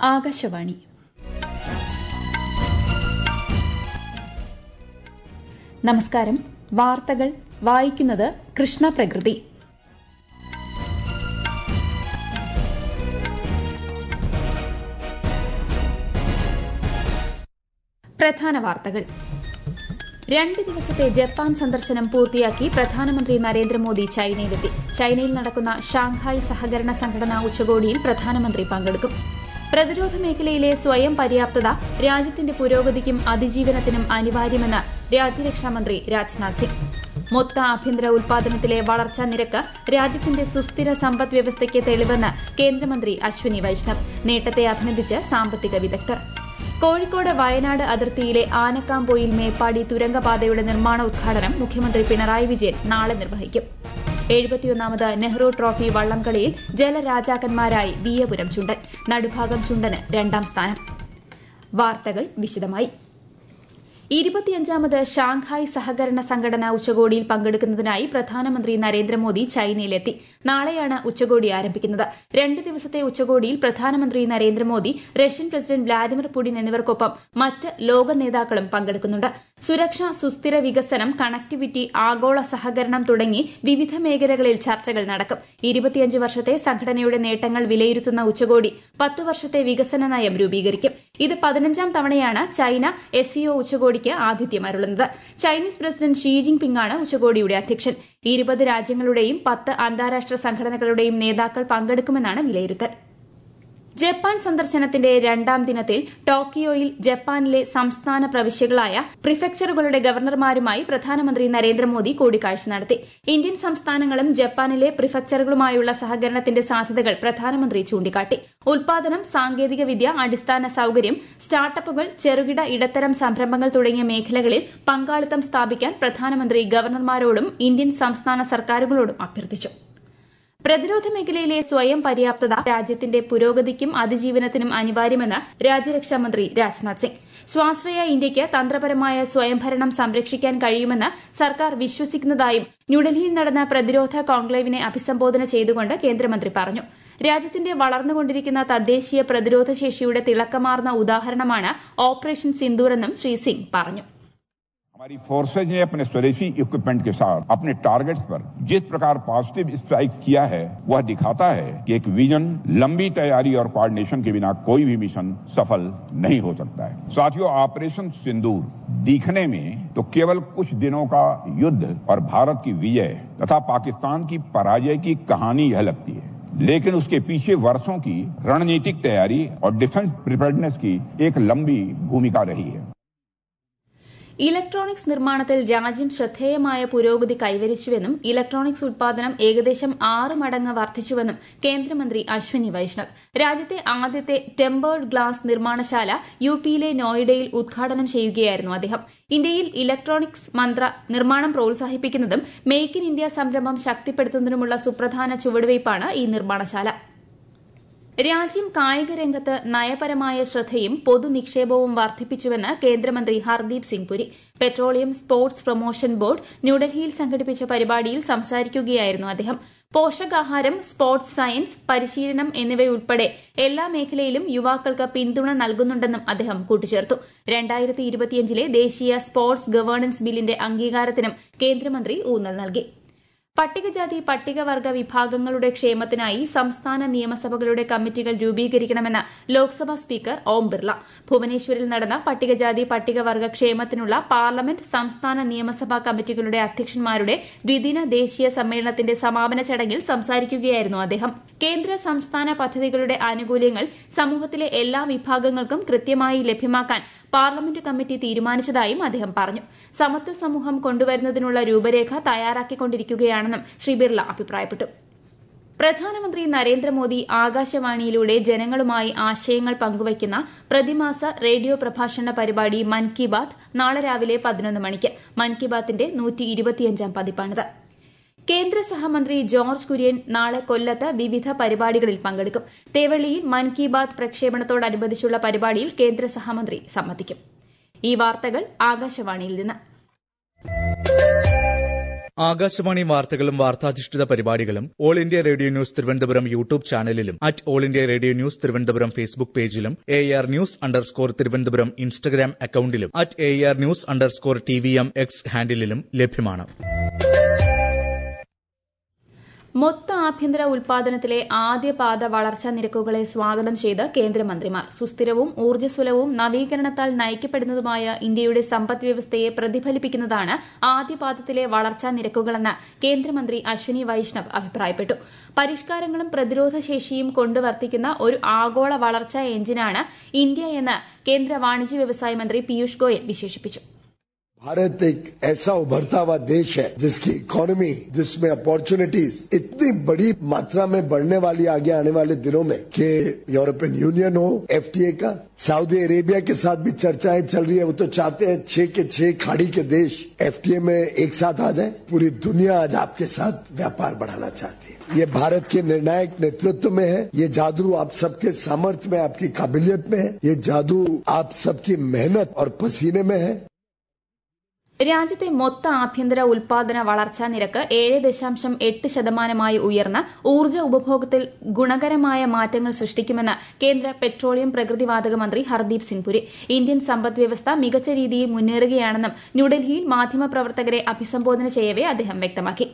ആകാശവാണി നമസ്കാരം വാർത്തകൾ വായിക്കുന്നത് കൃഷ്ണ പ്രകൃതി പ്രധാന വാർത്തകൾ രണ്ട് ദിവസത്തെ ജപ്പാൻ സന്ദർശനം പൂർത്തിയാക്കി പ്രധാനമന്ത്രി നരേന്ദ്രമോദി ചൈനയിലെത്തി ചൈനയിൽ നടക്കുന്ന ഷാങ്ഹായ് സഹകരണ സംഘടനാ ഉച്ചകോടിയിൽ പ്രധാനമന്ത്രി പങ്കെടുക്കും പ്രതിരോധ മേഖലയിലെ സ്വയം പര്യാപ്തത രാജ്യത്തിന്റെ പുരോഗതിക്കും അതിജീവനത്തിനും അനിവാര്യമെന്ന് രാജ്യരക്ഷാമന്ത്രി രാജ്നാഥ് സിംഗ് മൊത്ത ആഭ്യന്തര ഉൽപാദനത്തിലെ വളർച്ചാ നിരക്ക് രാജ്യത്തിന്റെ സുസ്ഥിര സമ്പദ് വ്യവസ്ഥയ്ക്ക് തെളിവെന്ന് കേന്ദ്രമന്ത്രി അശ്വിനി വൈഷ്ണവ് നേട്ടത്തെ അഭിനന്ദിച്ച് സാമ്പത്തിക വിദഗ്ധർ കോഴിക്കോട് വയനാട് അതിർത്തിയിലെ ആനക്കാംപോയിൽ മേപ്പാടി തുരങ്കപാതയുടെ നിർമ്മാണ ഉദ്ഘാടനം മുഖ്യമന്ത്രി പിണറായി വിജയൻ നാളെ നിർവഹിക്കും എഴുപത്തിയൊന്നാമത് നെഹ്റു ട്രോഫി വള്ളംകളിയിൽ ജലരാജാക്കന്മാരായി വിയപുരം ചുണ്ടൻ നടുഭാഗം ചുണ്ടന് രണ്ടാം സ്ഥാനം വാർത്തകൾ വിശദമായി ഇരുപത്തിയഞ്ചാമത് ഷാങ്ഹായ് സഹകരണ സംഘടന ഉച്ചകോടിയിൽ പങ്കെടുക്കുന്നതിനായി പ്രധാനമന്ത്രി നരേന്ദ്രമോദി ചൈനയിലെത്തി നാളെയാണ് ഉച്ചകോടി ആരംഭിക്കുന്നത് രണ്ട് ദിവസത്തെ ഉച്ചകോടിയിൽ പ്രധാനമന്ത്രി Narendra Modi Russian president Vladimir Putin എന്നിവർക്കൊപ്പം മറ്റ് ലോക നേതാക്കളും പങ്കെടുക്കുന്നുണ്ട് സുരക്ഷ സുസ്ഥിര വികസനം കണക്ടിവിറ്റി ആഗോള സഹകരണം തുടങ്ങി വിവിധ മേഖലകളിൽ ചർച്ചകൾ നടക്കും ഇരുപത്തിയഞ്ച് വർഷത്തെ സംഘടനയുടെ നേട്ടങ്ങൾ വിലയിരുത്തുന്ന ഉച്ചകോടി പത്ത് വർഷത്തെ വികസന നയം രൂപീകരിക്കും ഇത് പതിനഞ്ചാം തവണയാണ് ചൈന എസ്ഇഒ ഉച്ചകോടിക്ക് ആതിഥ്യമരുളുന്നത് ചൈനീസ് പ്രസിഡന്റ് ഷീ ജിങ് പിങ്ങാണ് ഉച്ചകോടിയുടെ അധ്യക്ഷൻ ഇരുപത് രാജ്യങ്ങളുടെയും പത്ത് അന്താരാഷ്ട്ര സംഘടനകളുടെയും നേതാക്കൾ പങ്കെടുക്കുമെന്നാണ് വിലയിരുത്തൽ ജപ്പാൻ സന്ദർശനത്തിന്റെ രണ്ടാം ദിനത്തിൽ ടോക്കിയോയിൽ ജപ്പാനിലെ സംസ്ഥാന പ്രവിശ്യകളായ പ്രിഫെക്ചറുകളുടെ ഗവർണർമാരുമായി പ്രധാനമന്ത്രി നരേന്ദ്രമോദി കൂടിക്കാഴ്ച നടത്തി ഇന്ത്യൻ സംസ്ഥാനങ്ങളും ജപ്പാനിലെ പ്രിഫെക്ചറുകളുമായുള്ള സഹകരണത്തിന്റെ സാധ്യതകൾ പ്രധാനമന്ത്രി ചൂണ്ടിക്കാട്ടി ഉൽപാദനം സാങ്കേതികവിദ്യ അടിസ്ഥാന സൌകര്യം സ്റ്റാർട്ടപ്പുകൾ ചെറുകിട ഇടത്തരം സംരംഭങ്ങൾ തുടങ്ങിയ മേഖലകളിൽ പങ്കാളിത്തം സ്ഥാപിക്കാൻ പ്രധാനമന്ത്രി ഗവർണർമാരോടും ഇന്ത്യൻ സംസ്ഥാന സർക്കാരുകളോടും അഭ്യർത്ഥിച്ചു പ്രതിരോധ മേഖലയിലെ സ്വയം പര്യാപ്തത രാജ്യത്തിന്റെ പുരോഗതിക്കും അതിജീവനത്തിനും അനിവാര്യമെന്ന് രാജ്യരക്ഷാമന്ത്രി രാജ്നാഥ് സിംഗ് സ്വാശ്രയ ഇന്ത്യയ്ക്ക് തന്ത്രപരമായ സ്വയംഭരണം സംരക്ഷിക്കാൻ കഴിയുമെന്ന് സർക്കാർ വിശ്വസിക്കുന്നതായും ന്യൂഡൽഹിയിൽ നടന്ന പ്രതിരോധ കോൺക്ലേവിനെ അഭിസംബോധന ചെയ്തുകൊണ്ട് കേന്ദ്രമന്ത്രി പറഞ്ഞു രാജ്യത്തിന്റെ വളർന്നുകൊണ്ടിരിക്കുന്ന തദ്ദേശീയ പ്രതിരോധ ശേഷിയുടെ തിളക്കമാർന്ന ഉദാഹരണമാണ് ഓപ്പറേഷൻ സിന്ദൂർ എന്നും ശ്രീ സിംഗ് പറഞ്ഞു हमारी फोर्सेज ने अपने स्वदेशी इक्विपमेंट के साथ अपने टारगेट्स पर जिस प्रकार पॉजिटिव स्ट्राइक्स किया है वह दिखाता है कि एक विजन लंबी तैयारी और कोऑर्डिनेशन के बिना कोई भी मिशन सफल नहीं हो सकता है साथियों ऑपरेशन सिंदूर दिखने में तो केवल कुछ दिनों का युद्ध और भारत की विजय तथा पाकिस्तान की पराजय की कहानी यह लगती है लेकिन उसके पीछे वर्षों की रणनीतिक तैयारी और डिफेंस प्रिपेयर्डनेस की एक लंबी भूमिका रही है ഇലക്ട്രോണിക്സ് നിർമ്മാണത്തിൽ രാജ്യം ശ്രദ്ധേയമായ പുരോഗതി കൈവരിച്ചുവെന്നും ഇലക്ട്രോണിക്സ് ഉൽപാദനം ഏകദേശം ആറ് മടങ്ങ് വർദ്ധിച്ചുവെന്നും കേന്ദ്രമന്ത്രി അശ്വിനി വൈഷ്ണവ് രാജ്യത്തെ ആദ്യത്തെ ടെമ്പേർഡ് ഗ്ലാസ് നിർമ്മാണശാല യു പിയിലെ നോയിഡയിൽ ഉദ്ഘാടനം ചെയ്യുകയായിരുന്നു അദ്ദേഹം ഇന്ത്യയിൽ ഇലക്ട്രോണിക്സ് മന്ത്ര നിർമ്മാണം പ്രോത്സാഹിപ്പിക്കുന്നതും മേക്ക് ഇൻ ഇന്ത്യ സംരംഭം ശക്തിപ്പെടുത്തുന്നതിനുമുള്ള സുപ്രധാന ചുവടുവയ്പ്പാണ് ഈ നിർമ്മാണശാല രാജ്യം കായിക രംഗത്ത് നയപരമായ ശ്രദ്ധയും പൊതുനിക്ഷേപവും വർദ്ധിപ്പിച്ചുവെന്ന് കേന്ദ്രമന്ത്രി Hardeep Singh Puri petroleum sports promotion board ന്യൂഡൽഹിയിൽ സംഘടിപ്പിച്ച പരിപാടിയിൽ സംസാരിക്കുകയായിരുന്നു അദ്ദേഹം പോഷകാഹാരം സ്പോർട്സ് സയൻസ് പരിശീലനം എന്നിവയുൾപ്പെടെ എല്ലാ മേഖലയിലും യുവാക്കൾക്ക് പിന്തുണ നൽകുന്നുണ്ടെന്നും അദ്ദേഹം കൂട്ടിച്ചേർത്തു രണ്ടായിരത്തി ഇരുപത്തിയഞ്ചിലെ ദേശീയ സ്പോർട്സ് ഗവേണൻസ് ബില്ലിന്റെ അംഗീകാരത്തിനും കേന്ദ്രമന്ത്രി ഊന്നൽ നൽകി പട്ടികജാതി പട്ടികവർഗ വിഭാഗങ്ങളുടെ ക്ഷേമത്തിനായി സംസ്ഥാന നിയമസഭകളുടെ കമ്മിറ്റികൾ രൂപീകരിക്കണമെന്ന് ലോക്സഭാ സ്പീക്കർ ഓം ബിർള ഭുവനേശ്വരിൽ നടന്ന പട്ടികജാതി പട്ടികവർഗ ക്ഷേമത്തിനുള്ള പാർലമെന്റ് സംസ്ഥാന നിയമസഭാ കമ്മിറ്റികളുടെ അധ്യക്ഷന്മാരുടെ ദ്വിദിന ദേശീയ സമ്മേളനത്തിന്റെ സമാപന ചടങ്ങിൽ സംസാരിക്കുകയായിരുന്നു അദ്ദേഹം കേന്ദ്ര സംസ്ഥാന പദ്ധതികളുടെ ആനുകൂല്യങ്ങൾ സമൂഹത്തിലെ എല്ലാ വിഭാഗങ്ങൾക്കും കൃത്യമായി ലഭ്യമാക്കാൻ പാർലമെന്റ് കമ്മിറ്റി തീരുമാനിച്ചതായും അദ്ദേഹം പറഞ്ഞു സമത്വ സമൂഹം കൊണ്ടുവരുന്നതിനുള്ള രൂപരേഖ തയ്യാറാക്കിക്കൊണ്ടിരിക്കുകയാണെന്നും ശ്രീ ബിർള അഭിപ്രായപ്പെട്ടു പ്രധാനമന്ത്രി നരേന്ദ്രമോദി ആകാശവാണിയിലൂടെ ജനങ്ങളുമായി ആശയങ്ങൾ പങ്കുവയ്ക്കുന്ന പ്രതിമാസ റേഡിയോ പ്രഭാഷണ പരിപാടി മൻ കി ബാത് നാളെ രാവിലെ പതിനൊന്ന് മണിക്ക് മൻ കി ബാത്തിന്റെ നൂറ്റി ഇരുപത്തിയഞ്ചാം പതിപ്പാണിത് കേന്ദ്ര സഹമന്ത്രി ജോർജ് കുര്യൻ നാളെ കൊല്ലത്ത് വിവിധ പരിപാടികളിൽ പങ്കെടുക്കും തേവള്ളിയിൽ മൻ കി ബാത് പ്രക്ഷേപണത്തോടനുബന്ധിച്ചുള്ള പരിപാടിയിൽ കേന്ദ്ര സഹമന്ത്രി സംബന്ധിക്കും ഈ വാർത്തകൾ ആകാശവാണിയിൽ നിന്ന് ആകാശവാണി വാർത്തകളും വാർത്താധിഷ്ഠിത പരിപാടികളും all India radio news Thiruvananthapuram YouTube ചാനലിലും at all India radio news Thiruvananthapuram Facebook പേജിലും A R news underscore Thiruvananthapuram Instagram അക്കൌണ്ടിലും at A R news underscore T V M X ഹാൻഡിലും ലഭ്യമാണ് മൊത്ത ആഭ്യന്തര ഉൽപാദനത്തിലെ ആദ്യ പാദ വളർച്ചാ നിരക്കുകളെ സ്വാഗതം ചെയ്ത് കേന്ദ്രമന്ത്രിമാർ സുസ്ഥിരവും ഊർജ്ജസ്വലവും നവീകരണത്താൽ നയിക്കപ്പെടുന്നതുമായ ഇന്ത്യയുടെ സമ്പദ് വ്യവസ്ഥയെ പ്രതിഫലിപ്പിക്കുന്നതാണ് ആദ്യ പാദത്തിലെ വളർച്ചാ നിരക്കുകളെന്ന് കേന്ദ്രമന്ത്രി അശ്വനി വൈഷ്ണവ് അഭിപ്രായപ്പെട്ടു പരിഷ്കാരങ്ങളും പ്രതിരോധ ശേഷിയും കൊണ്ടുവർത്തിക്കുന്ന ഒരു ആഗോള വളർച്ചാ എഞ്ചിനാണ് ഇന്ത്യ എന്ന് കേന്ദ്ര വാണിജ്യ വ്യവസായ മന്ത്രി പീയൂഷ് ഗോയൽ വിശേഷിപ്പിച്ചു भारत एक ऐसा उभरता हुआ देश है जिसकी इकोनॉमी जिसमें अपॉर्चुनिटीज इतनी बड़ी मात्रा में बढ़ने वाली आगे आने वाले दिनों में कि यूरोपियन यूनियन हो एफटीए का सऊदी अरेबिया के साथ भी चर्चाएं चल रही है वो तो चाहते हैं छह के छह खाड़ी के देश एफटीए में एक साथ आ जाए पूरी दुनिया आज आपके साथ व्यापार बढ़ाना चाहती है ये भारत के निर्णायक नेतृत्व में है ये जादू आप सबके सामर्थ्य में आपकी काबिलियत में है ये जादू आप सबकी मेहनत और पसीने में है രാജ്യത്തെ മൊത്ത ആഭ്യന്തര ഉൽപാദന വളർച്ചാ നിരക്ക് ഏഴ് ദശാംശം എട്ട് ശതമാനമായി ഉയർന്ന് ഊർജ്ജ ഉപഭോഗത്തിൽ ഗുണകരമായ മാറ്റങ്ങൾ സൃഷ്ടിക്കുമെന്ന് കേന്ദ്ര പെട്രോളിയം പ്രകൃതിവാതക മന്ത്രി ഹർദീപ് സിംഗ് പുരി ഇന്ത്യൻ സമ്പദ് വ്യവസ്ഥ മികച്ച രീതിയിൽ മുന്നേറുകയാണെന്നും ന്യൂഡൽഹിയിൽ മാധ്യമപ്രവർത്തകരെ അഭിസംബോധന ചെയ്യവെ അദ്ദേഹം വ്യക്തമാക്കി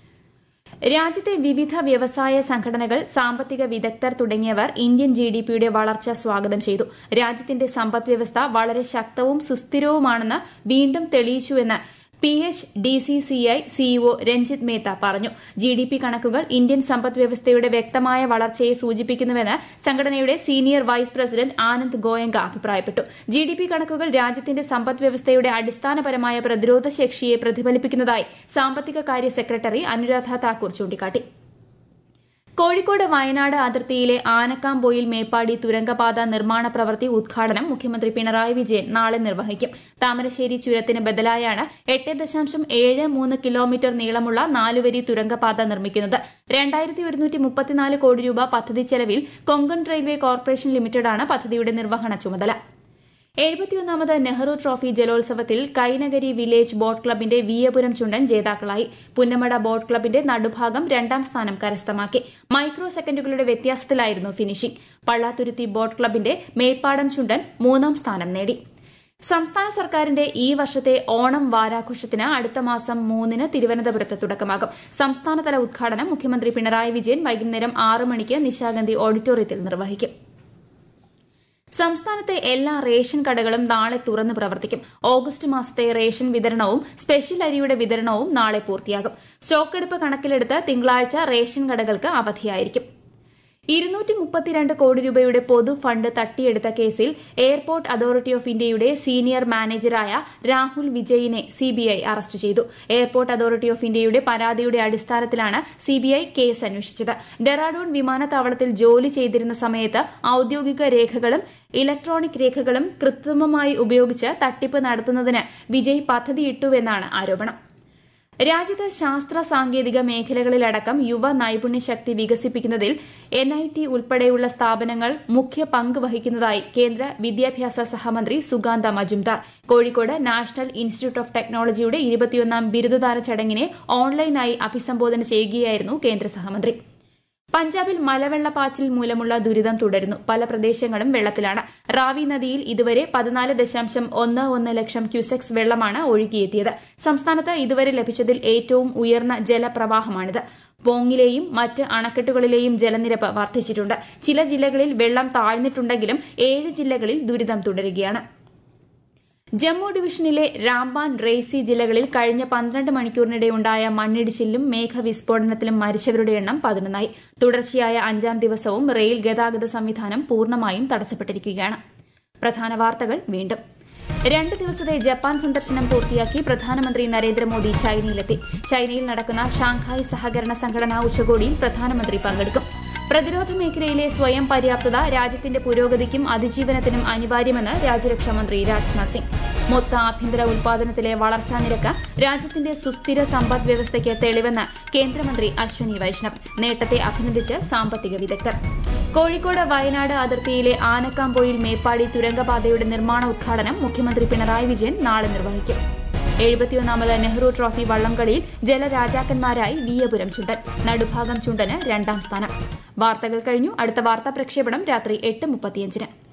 രാജ്യത്തെ വിവിധ വ്യവസായ സംഘടനകൾ സാമ്പത്തിക വിദഗ്ധർ തുടങ്ങിയവർ ഇന്ത്യൻ ജിഡിപിയുടെ വളർച്ച സ്വാഗതം ചെയ്തു രാജ്യത്തിന്റെ സമ്പദ് വ്യവസ്ഥ വളരെ ശക്തവും സുസ്ഥിരവുമാണെന്ന് വീണ്ടും തെളിയിച്ചുവെന്ന് P H D C C I CEO Ranjeet Mehta പറഞ്ഞു ജിഡിപി കണക്കുകൾ ഇന്ത്യൻ സമ്പദ് വ്യവസ്ഥയുടെ വ്യക്തമായ വളർച്ചയെ സൂചിപ്പിക്കുന്നുവെന്ന് സംഘടനയുടെ senior vice president Anand Goenka അഭിപ്രായപ്പെട്ടു ജിഡിപി കണക്കുകൾ രാജ്യത്തിന്റെ സമ്പദ് വ്യവസ്ഥയുടെ അടിസ്ഥാനപരമായ പ്രതിരോധ ശേഷിയെ പ്രതിഫലിപ്പിക്കുന്നതായി സാമ്പത്തിക കാര്യ സെക്രട്ടറി അനുരാധ താക്കൂർ ചൂണ്ടിക്കാട്ടി കോഴിക്കോട് വയനാട് അതിർത്തിയിലെ ആനക്കാംപോയിൽ മേപ്പാടി തുരങ്കപാത നിർമ്മാണ പ്രവൃത്തി ഉദ്ഘാടനം മുഖ്യമന്ത്രി പിണറായി വിജയൻ നാളെ നിർവഹിക്കും താമരശ്ശേരി ചുരത്തിന് ബദലായാണ് എട്ട് ദശാംശം ഏഴ് മൂന്ന് കിലോമീറ്റർ നീളമുള്ള നാലുവരി തുരങ്കപാത നിർമ്മിക്കുന്നത് രണ്ടായിരത്തി ഒരുന്നൂറ്റി മുപ്പത്തിനാല് കോടി രൂപ പദ്ധതി ചെലവിൽ കൊങ്കൺ റെയിൽവേ കോർപ്പറേഷൻ ലിമിറ്റഡാണ് പദ്ധതിയുടെ നിർവഹണ ചുമതല എഴുപത്തിയൊന്നാമത് നെഹ്റു ട്രോഫി ജലോത്സവത്തിൽ കൈനഗരി വില്ലേജ് ബോട്ട് ക്ലബിന്റെ വിയപുരം ചുണ്ടൻ ജേതാക്കളായി പുന്നമട ബോട്ട് ക്ലബിന്റെ നടുഭാഗം രണ്ടാം സ്ഥാനം കരസ്ഥമാക്കി മൈക്രോ സെക്കൻഡുകളുടെ വ്യത്യാസത്തിലായിരുന്നു ഫിനിഷിംഗ് പള്ളാത്തുരുത്തി ബോട്ട് ക്ലബിന്റെ മേൽപ്പാടം ചുണ്ടൻ മൂന്നാം സ്ഥാനം നേടി സംസ്ഥാന സർക്കാരിന്റെ ഈ വർഷത്തെ ഓണം വാരാഘോഷത്തിന് അടുത്ത മാസം മൂന്നിന് തിരുവനന്തപുരത്ത് തുടക്കമാകും സംസ്ഥാനതല ഉദ്ഘാടനം മുഖ്യമന്ത്രി പിണറായി വിജയൻ വൈകുന്നേരം ആറ് മണിക്ക് നിശാഗന്ധി ഓഡിറ്റോറിയത്തിൽ നിർവഹിക്കും സംസ്ഥാനത്തെ എല്ലാ റേഷൻ കടകളും നാളെ തുറന്നു പ്രവർത്തിക്കും ഓഗസ്റ്റ് മാസത്തെ റേഷൻ വിതരണവും സ്പെഷ്യൽ അരിയുടെ വിതരണവും നാളെ പൂർത്തിയാകും സ്റ്റോക്കെടുപ്പ് കണക്കിലെടുത്ത് തിങ്കളാഴ്ച റേഷൻ കടകൾക്ക് അവധിയായിരിക്കും ഇരുന്നൂറ്റി മുപ്പത്തിരണ്ട് കോടി രൂപയുടെ പൊതു ഫണ്ട് തട്ടിയെടുത്ത കേസിൽ എയർപോർട്ട് അതോറിറ്റി ഓഫ് ഇന്ത്യയുടെ സീനിയർ മാനേജറായ രാഹുൽ വിജയിനെ സിബിഐ അറസ്റ്റ് ചെയ്തു എയർപോർട്ട് അതോറിറ്റി ഓഫ് ഇന്ത്യയുടെ പരാതിയുടെ അടിസ്ഥാനത്തിലാണ് സിബിഐ കേസ് അന്വേഷിച്ചത് ഡെറാഡൂൺ വിമാനത്താവളത്തിൽ ജോലി ചെയ്തിരുന്ന സമയത്ത് ഔദ്യോഗിക രേഖകളും ഇലക്ട്രോണിക് രേഖകളും കൃത്രിമമായി ഉപയോഗിച്ച് തട്ടിപ്പ് നടത്തുന്നതിന് വിജയ് പദ്ധതിയിട്ടുവെന്നാണ് ആരോപണം രാജ്യത്ത് ശാസ്ത്ര സാങ്കേതിക മേഖലകളിലടക്കം യുവ നൈപുണ്യ ശക്തി വികസിപ്പിക്കുന്നതിൽ എൻ ഐ ടി ഉൾപ്പെടെയുള്ള സ്ഥാപനങ്ങൾ മുഖ്യ പങ്ക് വഹിക്കുന്നതായി കേന്ദ്ര വിദ്യാഭ്യാസ സഹമന്ത്രി Sukanta Majumdar Kozhikode national institute of ടെക്നോളജിയുടെ ഇരുപത്തിയൊന്നാം ബിരുദദാന ചടങ്ങിനെ ഓൺലൈനായി അഭിസംബോധന ചെയ്യുകയായിരുന്നു കേന്ദ്ര സഹമന്ത്രി പഞ്ചാബിൽ മലവെള്ളപ്പാച്ചിൽ മൂലമുള്ള ദുരിതം തുടരുന്നു പല പ്രദേശങ്ങളും വെള്ളത്തിലാണ് റാവി നദിയിൽ ഇതുവരെ പതിനാല് ദശാംശം ഒന്ന് ഒന്ന് ലക്ഷം ക്യൂസെക്സ് വെള്ളമാണ് ഒഴുകിയെത്തിയത് സംസ്ഥാനത്ത് ഇതുവരെ ലഭിച്ചതിൽ ഏറ്റവും ഉയർന്ന ജലപ്രവാഹമാണിത് പോങ്ങിലെയും മറ്റ് അണക്കെട്ടുകളിലെയും ജലനിരപ്പ് വർദ്ധിച്ചിട്ടുണ്ട് ചില ജില്ലകളിൽ വെള്ളം താഴ്ന്നിട്ടുണ്ടെങ്കിലും ഏഴ് ജില്ലകളിൽ ദുരിതം തുടരുകയാണ് ജമ്മു ഡിവിഷനിലെ രാംബാൻ റേസി ജില്ലകളിൽ കഴിഞ്ഞ പന്ത്രണ്ട് മണിക്കൂറിനിടെയുണ്ടായ മണ്ണിടിച്ചിലും മേഘവിസ്ഫോടനത്തിലും മരിച്ചവരുടെ എണ്ണം പതിനൊന്നായി തുടർച്ചയായ അഞ്ചാം ദിവസവും റെയിൽ ഗതാഗത സംവിധാനം പൂർണ്ണമായും തടസ്സപ്പെട്ടിരിക്കുകയാണ് പ്രധാന വാർത്തകൾ വീണ്ടും രണ്ട് ദിവസത്തെ ജപ്പാൻ സന്ദർശനം പൂർത്തിയാക്കി പ്രധാനമന്ത്രി നരേന്ദ്രമോദി ചൈനയിലെത്തി ചൈനയിൽ നടക്കുന്ന ഷാങ്ഹായ് സഹകരണ സംഘടനാ ഉച്ചകോടിയിൽ പ്രധാനമന്ത്രി പങ്കെടുക്കും പ്രതിരോധ മേഖലയിലെ സ്വയം പര്യാപ്തത രാജ്യത്തിന്റെ പുരോഗതിക്കും അതിജീവനത്തിനും അനിവാര്യമെന്ന് രാജ്യരക്ഷാമന്ത്രി രാജ്നാഥ് സിംഗ് മൊത്ത ആഭ്യന്തര ഉൽപാദനത്തിലെ വളർച്ചാ നിരക്ക് രാജ്യത്തിന്റെ സുസ്ഥിര സമ്പദ് വ്യവസ്ഥയ്ക്ക് തെളിവെന്ന് കേന്ദ്രമന്ത്രി അശ്വനി വൈഷ്ണവ് നേട്ടത്തെ അഭിനന്ദിച്ച് സാമ്പത്തിക വിദഗ്ധർ കോഴിക്കോട് വയനാട് അതിർത്തിയിലെ ആനക്കാംപോയിൽ മേപ്പാടി തുരങ്കപാതയുടെ നിർമ്മാണ ഉദ്ഘാടനം മുഖ്യമന്ത്രി പിണറായി വിജയൻ നാളെ നിർവഹിക്കും എഴുപത്തിയൊന്നാമത് നെഹ്റു ട്രോഫി വള്ളംകളിയിൽ ജലരാജാക്കന്മാരായി വിയപുരം ചുണ്ടൻ നടുഭാഗം ചുണ്ടന് രണ്ടാം സ്ഥാനം വാർത്തകൾ കഴിഞ്ഞു അടുത്ത വാർത്താ പ്രക്ഷേപണം രാത്രി എട്ട് മുപ്പത്തിയഞ്ചിന്